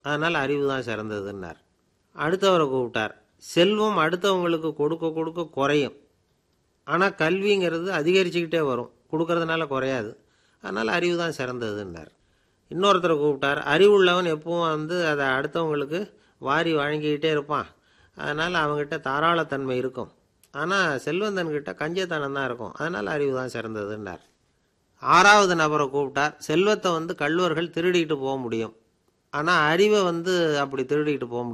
அதனால் அறிவு தான் சிறந்ததுன்னார் அடுத்தவரை கூப்பிட்டார் செல்வம் அடுத்தவங்களுக்கு கொடுக்க கொடுக்க குறையும் ஆனால் கல்விங்கிறது அதிகரிச்சுக்கிட்டே வரும் கொடுக்கறதுனால குறையாது அதனால் அறிவு தான் சிறந்ததுன்னார் இன்னொருத்தரை கூப்பிட்டார் அறிவுள்ளவன் எப்பவும் வந்து அதை அடுத்தவங்களுக்கு வாரி வழங்கிக்கிட்டே இருப்பான் அதனால் அவங்ககிட்ட தாராளத்தன்மை இருக்கும் ஆனால் செல்வந்தன்கிட்ட கஞ்சத்தனம் தான் இருக்கும் அதனால் அறிவு தான் சிறந்ததுன்னார் ஆறாவது நபரை கூப்பிட்டார் செல்வத்தை வந்து கல்வர்கள் திருடிட்டு போக முடியும் ஆனால் அறிவை வந்து அப்படி திருடிட்டு போக முடியாது